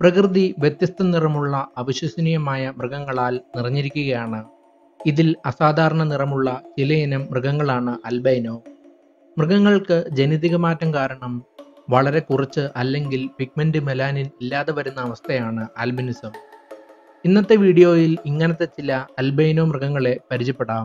പ്രകൃതി വ്യത്യസ്ത നിറമുള്ള അവിശ്വസനീയമായ മൃഗങ്ങളാൽ നിറഞ്ഞിരിക്കുകയാണ് ഇതിൽ അസാധാരണ നിറമുള്ള ചിലയിനം മൃഗങ്ങളാണ് അൽബൈനോ മൃഗങ്ങൾക്ക് ജനിതക മാറ്റം കാരണം വളരെ കുറച്ച് അല്ലെങ്കിൽ പിഗ്മെന്റ് മെലാനിൻ ഇല്ലാതെ വരുന്ന അവസ്ഥയാണ് ആൽബിനിസം ഇന്നത്തെ വീഡിയോയിൽ ഇങ്ങനത്തെ ചില അൽബൈനോ മൃഗങ്ങളെ പരിചയപ്പെടാം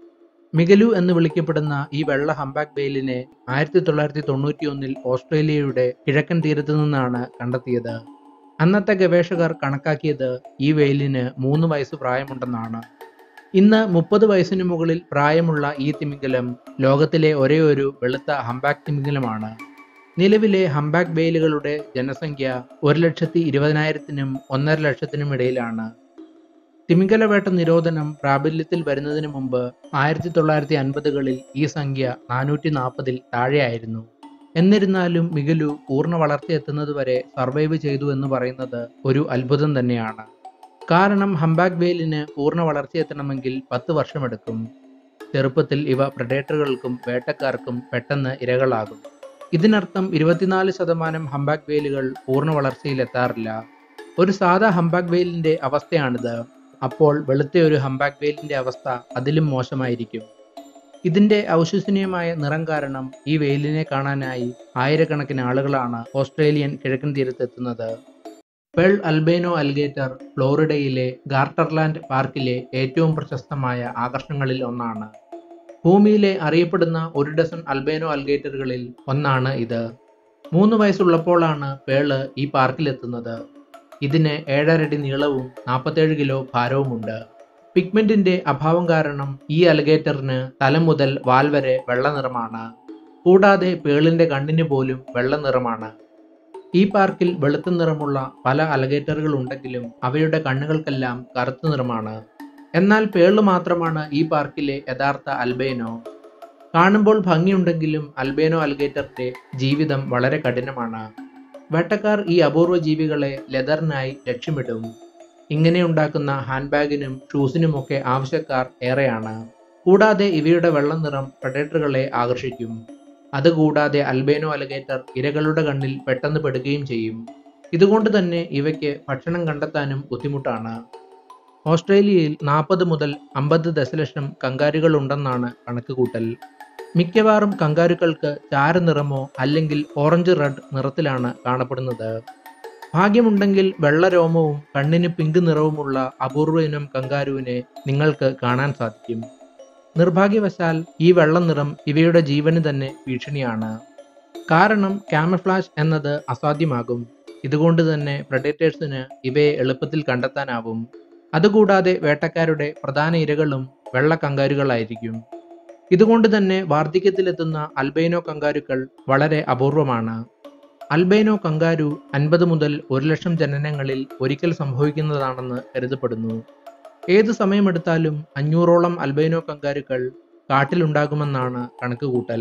മിഗലു എന്ന് വിളിക്കപ്പെടുന്ന ഈ വെള്ള ഹംബാക്ക് ബെയിലിനെ ആയിരത്തി തൊള്ളായിരത്തി തൊണ്ണൂറ്റി ഒന്നിൽ ഓസ്ട്രേലിയയുടെ കിഴക്കൻ തീരത്തു നിന്നാണ് കണ്ടെത്തിയത് അന്നത്തെ ഗവേഷകർ കണക്കാക്കിയത് ഈ വെയിലിന് മൂന്ന് വയസ്സ് പ്രായമുണ്ടെന്നാണ് ഇന്ന് മുപ്പത് വയസ്സിന് മുകളിൽ പ്രായമുള്ള ഈ തിമിംഗലം ലോകത്തിലെ ഒരേ ഒരു വെളുത്ത ഹംബാക്ക് തിമിംഗലമാണ് നിലവിലെ ഹംബാക്ക് വെയിലുകളുടെ ജനസംഖ്യ ഒരു ലക്ഷത്തി ഇരുപതിനായിരത്തിനും ഒന്നര ലക്ഷത്തിനും ഇടയിലാണ് തിമിംഗലവേട്ട നിരോധനം പ്രാബല്യത്തിൽ വരുന്നതിന് മുമ്പ് ആയിരത്തി തൊള്ളായിരത്തി അൻപതുകളിൽ ഈ സംഖ്യ നാനൂറ്റി നാൽപ്പതിൽ താഴെയായിരുന്നു എന്നിരുന്നാലും മികലു പൂർണ്ണ വളർച്ചയെത്തുന്നതുവരെ സർവൈവ് ചെയ്തു എന്ന് പറയുന്നത് ഒരു അത്ഭുതം തന്നെയാണ് കാരണം ഹംബാക്ക് വെയിലിന് പൂർണ്ണ വളർച്ചയെത്തണമെങ്കിൽ പത്ത് വർഷമെടുക്കും ചെറുപ്പത്തിൽ ഇവ പ്രഡേറ്ററുകൾക്കും വേട്ടക്കാർക്കും പെട്ടെന്ന് ഇരകളാകും ഇതിനർത്ഥം ഇരുപത്തിനാല് ശതമാനം ഹംബാക്ക് വെയിലുകൾ പൂർണ്ണ വളർച്ചയിലെത്താറില്ല ഒരു സാധാ ഹംബാക്ക് വെയിലിന്റെ അവസ്ഥയാണിത് അപ്പോൾ വെളുത്ത ഒരു ഹംബാക്ക് വെയിലിന്റെ അവസ്ഥ അതിലും മോശമായിരിക്കും ഇതിന്റെ അവിശ്വസനീയമായ നിറം കാരണം ഈ വെയിലിനെ കാണാനായി ആയിരക്കണക്കിന് ആളുകളാണ് ഓസ്ട്രേലിയൻ കിഴക്കൻ തീരത്തെത്തുന്നത് പേൾ അൽബേനോ അൽഗേറ്റർ ഫ്ലോറിഡയിലെ ഗാർട്ടർലാൻഡ് പാർക്കിലെ ഏറ്റവും പ്രശസ്തമായ ആകർഷണങ്ങളിൽ ഒന്നാണ് ഭൂമിയിലെ അറിയപ്പെടുന്ന ഒരു ഡസൺ അൽബേനോ അൽഗേറ്ററുകളിൽ ഒന്നാണ് ഇത് മൂന്ന് വയസ്സുള്ളപ്പോഴാണ് പേള് ഈ പാർക്കിലെത്തുന്നത് ഇതിന് ഏഴരടി നീളവും നാൽപ്പത്തേഴ് കിലോ ഭാരവുമുണ്ട് പിഗ്മെന്റിന്റെ അഭാവം കാരണം ഈ അൽഗേറ്ററിന് തല മുതൽ വാൽ വരെ വെള്ള നിറമാണ് കൂടാതെ പേളിന്റെ കണ്ണിന് പോലും വെള്ള നിറമാണ് ഈ പാർക്കിൽ വെളുത്ത നിറമുള്ള പല അലഗേറ്ററുകൾ ഉണ്ടെങ്കിലും അവയുടെ കണ്ണുകൾക്കെല്ലാം കറുത്ത നിറമാണ് എന്നാൽ പേള് മാത്രമാണ് ഈ പാർക്കിലെ യഥാർത്ഥ അൽബേനോ കാണുമ്പോൾ ഭംഗിയുണ്ടെങ്കിലും അൽബേനോ അൽഗേറ്ററിന്റെ ജീവിതം വളരെ കഠിനമാണ് വേട്ടക്കാർ ഈ അപൂർവ ജീവികളെ ലെതറിനായി ലക്ഷ്യമിടും ഇങ്ങനെ ഉണ്ടാക്കുന്ന ഹാൻഡ് ബാഗിനും ഷൂസിനുമൊക്കെ ആവശ്യക്കാർ ഏറെയാണ് കൂടാതെ ഇവയുടെ വെള്ള നിറം പ്രഡേറ്ററുകളെ ആകർഷിക്കും അതുകൂടാതെ അൽബേനോ അലഗേറ്റർ ഇരകളുടെ കണ്ണിൽ പെട്ടെന്ന് പെടുകയും ചെയ്യും ഇതുകൊണ്ട് തന്നെ ഇവയ്ക്ക് ഭക്ഷണം കണ്ടെത്താനും ബുദ്ധിമുട്ടാണ് ഓസ്ട്രേലിയയിൽ നാൽപ്പത് മുതൽ അമ്പത് ദശലക്ഷം കങ്കാരുകൾ ഉണ്ടെന്നാണ് കണക്കുകൂട്ടൽ മിക്കവാറും കങ്കാരുക്കൾക്ക് ചാരനിറമോ അല്ലെങ്കിൽ ഓറഞ്ച് റെഡ് നിറത്തിലാണ് കാണപ്പെടുന്നത് ഭാഗ്യമുണ്ടെങ്കിൽ വെള്ള രോമവും കണ്ണിന് പിങ്ക് നിറവുമുള്ള അപൂർവ ഇനം കങ്കാരുവിനെ നിങ്ങൾക്ക് കാണാൻ സാധിക്കും നിർഭാഗ്യവശാൽ ഈ വെള്ള നിറം ഇവയുടെ ജീവന് തന്നെ ഭീഷണിയാണ് കാരണം ക്യാമഫ്ലാഷ് എന്നത് അസാധ്യമാകും ഇതുകൊണ്ട് തന്നെ പ്രഡേറ്റേഴ്സിന് ഇവയെ എളുപ്പത്തിൽ കണ്ടെത്താനാവും അതുകൂടാതെ വേട്ടക്കാരുടെ പ്രധാന ഇരകളും വെള്ള കങ്കാരുകളായിരിക്കും ഇതുകൊണ്ട് തന്നെ വാർദ്ധക്യത്തിലെത്തുന്ന അൽബൈനോ കങ്കാരുക്കൾ വളരെ അപൂർവമാണ് അൽബൈനോ കങ്കാരു അൻപത് മുതൽ ഒരു ലക്ഷം ജനനങ്ങളിൽ ഒരിക്കൽ സംഭവിക്കുന്നതാണെന്ന് കരുതപ്പെടുന്നു ഏത് സമയമെടുത്താലും അഞ്ഞൂറോളം അൽബൈനോ കങ്കാരുക്കൾ കാട്ടിലുണ്ടാകുമെന്നാണ് കണക്കുകൂട്ടൽ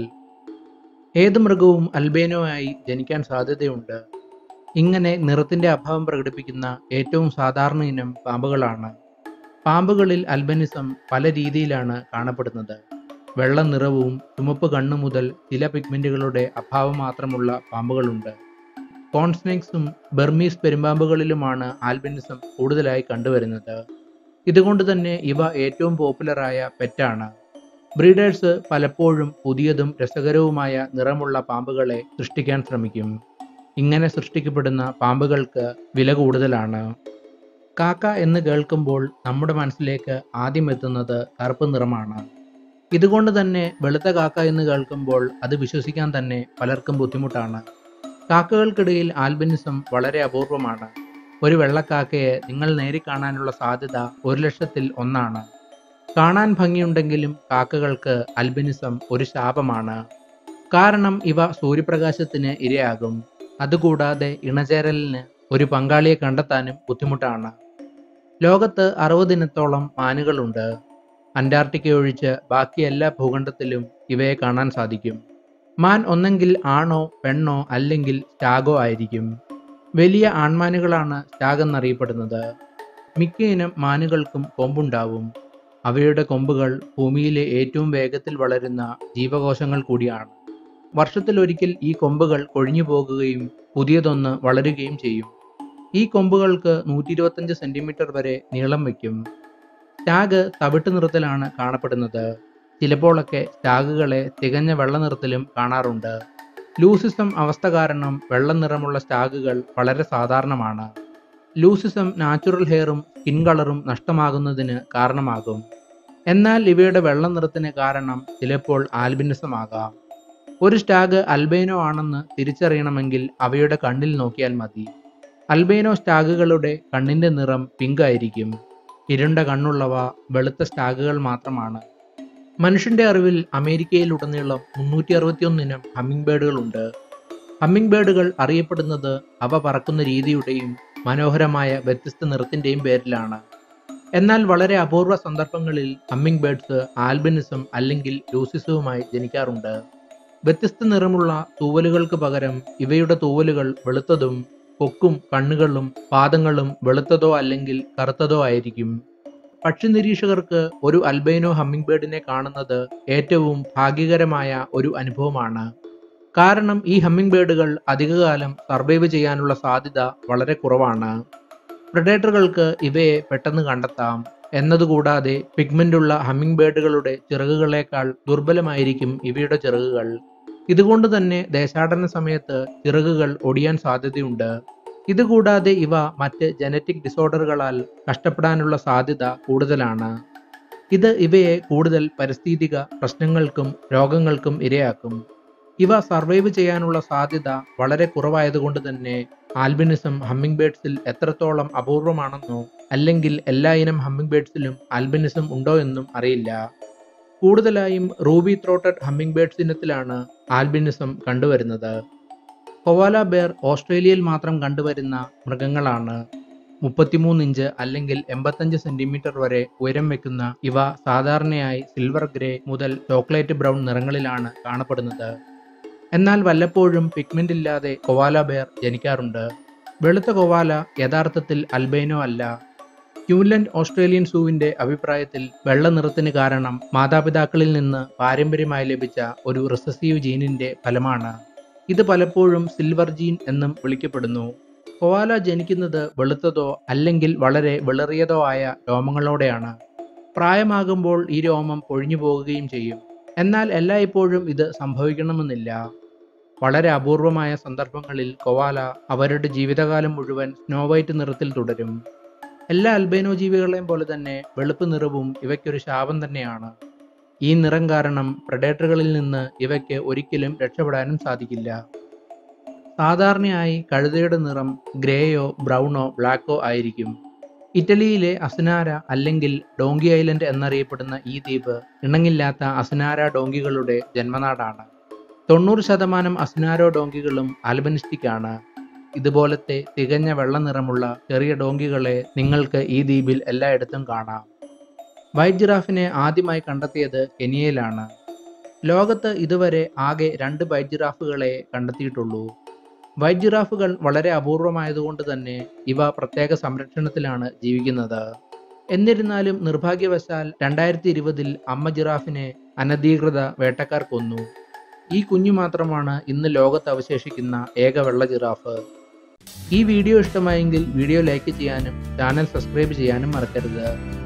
ഏത് മൃഗവും അൽബൈനോ ആയി ജനിക്കാൻ സാധ്യതയുണ്ട് ഇങ്ങനെ നിറത്തിന്റെ അഭാവം പ്രകടിപ്പിക്കുന്ന ഏറ്റവും സാധാരണ ഇനം പാമ്പുകളാണ് പാമ്പുകളിൽ അൽബനിസം പല രീതിയിലാണ് കാണപ്പെടുന്നത് വെള്ള നിറവും ചുമപ്പ് കണ്ണു മുതൽ ചില പിഗ്മെന്റുകളുടെ അഭാവം മാത്രമുള്ള പാമ്പുകളുണ്ട് കോൺസ്നേക്സും ബർമീസ് പെരുമ്പാമ്പുകളിലുമാണ് ആൽബിനിസം കൂടുതലായി കണ്ടുവരുന്നത് ഇതുകൊണ്ട് തന്നെ ഇവ ഏറ്റവും പോപ്പുലറായ പെറ്റാണ് ബ്രീഡേഴ്സ് പലപ്പോഴും പുതിയതും രസകരവുമായ നിറമുള്ള പാമ്പുകളെ സൃഷ്ടിക്കാൻ ശ്രമിക്കും ഇങ്ങനെ സൃഷ്ടിക്കപ്പെടുന്ന പാമ്പുകൾക്ക് വില കൂടുതലാണ് കാക്ക എന്ന് കേൾക്കുമ്പോൾ നമ്മുടെ മനസ്സിലേക്ക് ആദ്യം എത്തുന്നത് കറുപ്പ് നിറമാണ് ഇതുകൊണ്ട് തന്നെ വെളുത്ത കാക്ക എന്ന് കേൾക്കുമ്പോൾ അത് വിശ്വസിക്കാൻ തന്നെ പലർക്കും ബുദ്ധിമുട്ടാണ് കാക്കകൾക്കിടയിൽ ആൽബിനിസം വളരെ അപൂർവമാണ് ഒരു വെള്ളക്കാക്കയെ നിങ്ങൾ നേരി കാണാനുള്ള സാധ്യത ഒരു ലക്ഷത്തിൽ ഒന്നാണ് കാണാൻ ഭംഗിയുണ്ടെങ്കിലും കാക്കകൾക്ക് അൽബിനിസം ഒരു ശാപമാണ് കാരണം ഇവ സൂര്യപ്രകാശത്തിന് ഇരയാകും അതുകൂടാതെ ഇണചേരലിന് ഒരു പങ്കാളിയെ കണ്ടെത്താനും ബുദ്ധിമുട്ടാണ് ലോകത്ത് അറുപതിനത്തോളം മാനുകളുണ്ട് അന്റാർട്ടിക്ക ഒഴിച്ച് ബാക്കി എല്ലാ ഭൂഖണ്ഡത്തിലും ഇവയെ കാണാൻ സാധിക്കും മാൻ ഒന്നെങ്കിൽ ആണോ പെണ്ണോ അല്ലെങ്കിൽ സ്റ്റാഗോ ആയിരിക്കും വലിയ ആൺമാനുകളാണ് സ്റ്റാഗ് എന്നറിയപ്പെടുന്നത് മിക്ക ഇനം മാനുകൾക്കും കൊമ്പുണ്ടാവും അവയുടെ കൊമ്പുകൾ ഭൂമിയിലെ ഏറ്റവും വേഗത്തിൽ വളരുന്ന ജീവകോശങ്ങൾ കൂടിയാണ് വർഷത്തിലൊരിക്കൽ ഈ കൊമ്പുകൾ കൊഴിഞ്ഞു പോകുകയും പുതിയതൊന്ന് വളരുകയും ചെയ്യും ഈ കൊമ്പുകൾക്ക് നൂറ്റി ഇരുപത്തഞ്ച് സെന്റിമീറ്റർ വരെ നീളം വയ്ക്കും സ്റ്റാഗ് തവിട്ട് നിറത്തിലാണ് കാണപ്പെടുന്നത് ചിലപ്പോഴൊക്കെ സ്റ്റാഗുകളെ തികഞ്ഞ വെള്ള നിറത്തിലും കാണാറുണ്ട് ലൂസിസം അവസ്ഥ കാരണം വെള്ള നിറമുള്ള സ്റ്റാഗുകൾ വളരെ സാധാരണമാണ് ലൂസിസം നാച്ചുറൽ ഹെയറും സ്കിൻ കളറും നഷ്ടമാകുന്നതിന് കാരണമാകും എന്നാൽ ഇവയുടെ വെള്ള നിറത്തിന് കാരണം ചിലപ്പോൾ ആൽബിനിസം ആകാം ഒരു സ്റ്റാഗ് അൽബൈനോ ആണെന്ന് തിരിച്ചറിയണമെങ്കിൽ അവയുടെ കണ്ണിൽ നോക്കിയാൽ മതി അൽബൈനോ സ്റ്റാഗുകളുടെ കണ്ണിന്റെ നിറം പിങ്ക് ആയിരിക്കും ഇരുണ്ട കണ്ണുള്ളവ വെളുത്ത സ്റ്റാഗുകൾ മാത്രമാണ് മനുഷ്യന്റെ അറിവിൽ അമേരിക്കയിലുടനീളം മുന്നൂറ്റി അറുപത്തിയൊന്നിനം ഹമ്മിങ് ബേഡുകളുണ്ട് ഹമ്മിങ് ബേഡുകൾ അറിയപ്പെടുന്നത് അവ പറക്കുന്ന രീതിയുടെയും മനോഹരമായ വ്യത്യസ്ത നിറത്തിന്റെയും പേരിലാണ് എന്നാൽ വളരെ അപൂർവ സന്ദർഭങ്ങളിൽ ഹമ്മിങ് ബേഡ്സ് ആൽബിനിസം അല്ലെങ്കിൽ ലൂസിസവുമായി ജനിക്കാറുണ്ട് വ്യത്യസ്ത നിറമുള്ള തൂവലുകൾക്ക് പകരം ഇവയുടെ തൂവലുകൾ വെളുത്തതും കൊക്കും കണ്ണുകളും പാദങ്ങളും വെളുത്തതോ അല്ലെങ്കിൽ കറുത്തതോ ആയിരിക്കും പക്ഷി നിരീക്ഷകർക്ക് ഒരു അൽബൈനോ ഹമ്മിങ് ബേർഡിനെ കാണുന്നത് ഏറ്റവും ഭാഗ്യകരമായ ഒരു അനുഭവമാണ് കാരണം ഈ ഹമ്മിങ് ബേർഡുകൾ അധികകാലം സർവൈവ് ചെയ്യാനുള്ള സാധ്യത വളരെ കുറവാണ് പ്രഡേറ്ററുകൾക്ക് ഇവയെ പെട്ടെന്ന് കണ്ടെത്താം എന്നതുകൂടാതെ പിഗ്മെന്റുള്ള ഹമ്മിങ് ബേർഡുകളുടെ ചിറകുകളേക്കാൾ ദുർബലമായിരിക്കും ഇവയുടെ ചിറകുകൾ ഇതുകൊണ്ട് തന്നെ ദേശാടന സമയത്ത് ചിറകുകൾ ഒടിയാൻ സാധ്യതയുണ്ട് ഇതുകൂടാതെ ഇവ മറ്റ് ജനറ്റിക് ഡിസോർഡറുകളാൽ കഷ്ടപ്പെടാനുള്ള സാധ്യത കൂടുതലാണ് ഇത് ഇവയെ കൂടുതൽ പരിസ്ഥിതിക പ്രശ്നങ്ങൾക്കും രോഗങ്ങൾക്കും ഇരയാക്കും ഇവ സർവൈവ് ചെയ്യാനുള്ള സാധ്യത വളരെ കുറവായതുകൊണ്ട് തന്നെ ആൽബിനിസം ഹമ്മിങ് ബേഡ്സിൽ എത്രത്തോളം അപൂർവമാണെന്നോ അല്ലെങ്കിൽ എല്ലാ ഇനം ഹമ്മിങ് ബേഡ്സിലും ആൽബിനിസം ഉണ്ടോ എന്നും അറിയില്ല കൂടുതലായും റൂബി ത്രോട്ടഡ് ഹമ്മിങ് ബേഡ്സ് ഇനത്തിലാണ് ആൽബിനിസം കണ്ടുവരുന്നത് കൊവാല ബെയർ ഓസ്ട്രേലിയയിൽ മാത്രം കണ്ടുവരുന്ന മൃഗങ്ങളാണ് മുപ്പത്തിമൂന്ന് ഇഞ്ച് അല്ലെങ്കിൽ എൺപത്തഞ്ച് സെന്റിമീറ്റർ വരെ ഉയരം വെക്കുന്ന ഇവ സാധാരണയായി സിൽവർ ഗ്രേ മുതൽ ചോക്ലേറ്റ് ബ്രൗൺ നിറങ്ങളിലാണ് കാണപ്പെടുന്നത് എന്നാൽ വല്ലപ്പോഴും പിഗ്മെന്റ് ഇല്ലാതെ കൊവാല ബെയർ ജനിക്കാറുണ്ട് വെളുത്ത കൊവാല യഥാർത്ഥത്തിൽ അൽബൈനോ അല്ല ക്യൂലൻഡ് ഓസ്ട്രേലിയൻ സൂവിന്റെ അഭിപ്രായത്തിൽ വെള്ള നിറത്തിന് കാരണം മാതാപിതാക്കളിൽ നിന്ന് പാരമ്പര്യമായി ലഭിച്ച ഒരു റിസസീവ് ജീനിന്റെ ഫലമാണ് ഇത് പലപ്പോഴും സിൽവർ ജീൻ എന്നും വിളിക്കപ്പെടുന്നു കൊവാല ജനിക്കുന്നത് വെളുത്തതോ അല്ലെങ്കിൽ വളരെ വിളറിയതോ ആയ രോമങ്ങളോടെയാണ് പ്രായമാകുമ്പോൾ ഈ രോമം പൊഴിഞ്ഞു പോകുകയും ചെയ്യും എന്നാൽ എല്ലായ്പ്പോഴും ഇത് സംഭവിക്കണമെന്നില്ല വളരെ അപൂർവമായ സന്ദർഭങ്ങളിൽ കൊവാല അവരുടെ ജീവിതകാലം മുഴുവൻ സ്നോ വൈറ്റ് നിറത്തിൽ തുടരും എല്ലാ അൽബൈനോ ജീവികളെയും പോലെ തന്നെ വെളുപ്പ് നിറവും ഇവയ്ക്കൊരു ശാപം തന്നെയാണ് ഈ നിറം കാരണം പ്രഡേറ്ററുകളിൽ നിന്ന് ഇവയ്ക്ക് ഒരിക്കലും രക്ഷപ്പെടാനും സാധിക്കില്ല സാധാരണയായി കഴുതയുടെ നിറം ഗ്രേയോ ബ്രൗണോ ബ്ലാക്കോ ആയിരിക്കും ഇറ്റലിയിലെ അസുനാര അല്ലെങ്കിൽ ഡോങ്കി ഐലൻഡ് എന്നറിയപ്പെടുന്ന ഈ ദ്വീപ് ഇണങ്ങില്ലാത്ത അസുനാര ഡോങ്കികളുടെ ജന്മനാടാണ് തൊണ്ണൂറ് ശതമാനം അസുനാരോ ഡോങ്കികളും ആൽബനിസ്റ്റിക് ആണ് ഇതുപോലത്തെ തികഞ്ഞ വെള്ള നിറമുള്ള ചെറിയ ഡോങ്കികളെ നിങ്ങൾക്ക് ഈ ദ്വീപിൽ എല്ലായിടത്തും കാണാം വൈറ്റ് ജിറാഫിനെ ആദ്യമായി കണ്ടെത്തിയത് കെനിയയിലാണ് ലോകത്ത് ഇതുവരെ ആകെ രണ്ട് വൈറ്റ് ജിറാഫുകളെ കണ്ടെത്തിയിട്ടുള്ളൂ വൈറ്റ് ജിറാഫുകൾ വളരെ അപൂർവമായതുകൊണ്ട് തന്നെ ഇവ പ്രത്യേക സംരക്ഷണത്തിലാണ് ജീവിക്കുന്നത് എന്നിരുന്നാലും നിർഭാഗ്യവശാൽ രണ്ടായിരത്തി ഇരുപതിൽ അമ്മ ജിറാഫിനെ അനധികൃത വേട്ടക്കാർ കൊന്നു ഈ കുഞ്ഞു മാത്രമാണ് ഇന്ന് ലോകത്ത് അവശേഷിക്കുന്ന ഏക വെള്ള ജിറാഫ് ഈ വീഡിയോ ഇഷ്ടമായെങ്കിൽ വീഡിയോ ലൈക്ക് ചെയ്യാനും ചാനൽ സബ്സ്ക്രൈബ് ചെയ്യാനും മറക്കരുത്